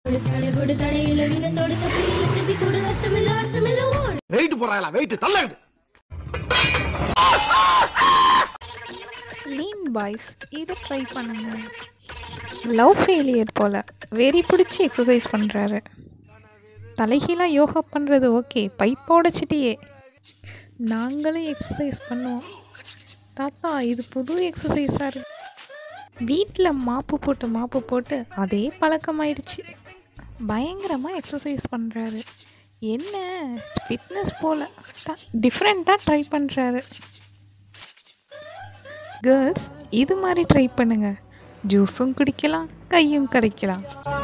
தடைகொடு தடையில வினத்தோடு தப்பியில தப்பி கொடு அச்சமில்ல அச்சமில்ல ஓடு வெயிட் போறாங்களா வெயிட் தள்ளாது லீன் பாய்ஸ் இதை ட்ரை பண்ணுங்க லவ் ஃபெயிலியர் போல் வெறி பிடிச்சி எக்ஸசைஸ் பண்ணுறாரு தலைகீழாக யோகா பண்ணுறது ஓகே பைப்போட சிட்டியே நாங்களும் எக்ஸசைஸ் பண்ணுவோம் தாத்தா இது புது எக்ஸசைஸாக இருக்கு வீட்டில் மாப்பு போட்டு மாப்பு போட்டு அதே பழக்கமாயிடுச்சு பயங்கரமாக எக்ஸசைஸ் பண்ணுறாரு என்ன ஃபிட்னஸ் போல் டிஃப்ரெண்ட்டாக ட்ரை பண்ணுறாரு கேர்ள்ஸ் இது மாதிரி ட்ரை பண்ணுங்க ஜூஸும் குடிக்கலாம் கையும் கிடைக்கலாம்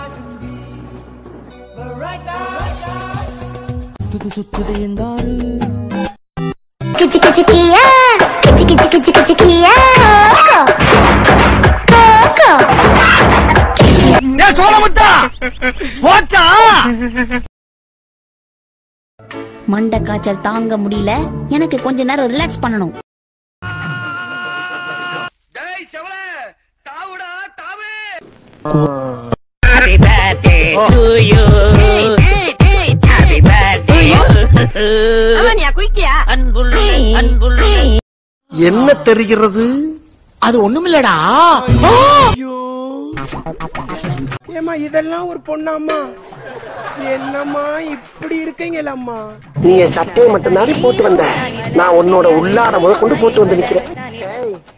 கிச்சு கிச்சு கியா கிச்சு கிச்சு கிச்சு கிச்சு கியா கோகோ சோழமுத்தா போச்சா மண்டை காய்ச்சல் தாங்க முடியல எனக்கு கொஞ்ச நேரம் ரிலாக்ஸ் பண்ணணும் டேய் செவல தாவுடா தாவு என்ன தெரிகிறது அது ஒண்ணுமில்லடா ஏமா இதெல்லாம் ஒரு பொண்ணாம்மா என்னம்மா இப்படி இருக்கீங்களம்மா நீ என் சட்டையை மட்டும் போட்டு வந்த நான் உன்னோட உள்ளாட முத கொண்டு போட்டு வந்து நிக்கிறேன்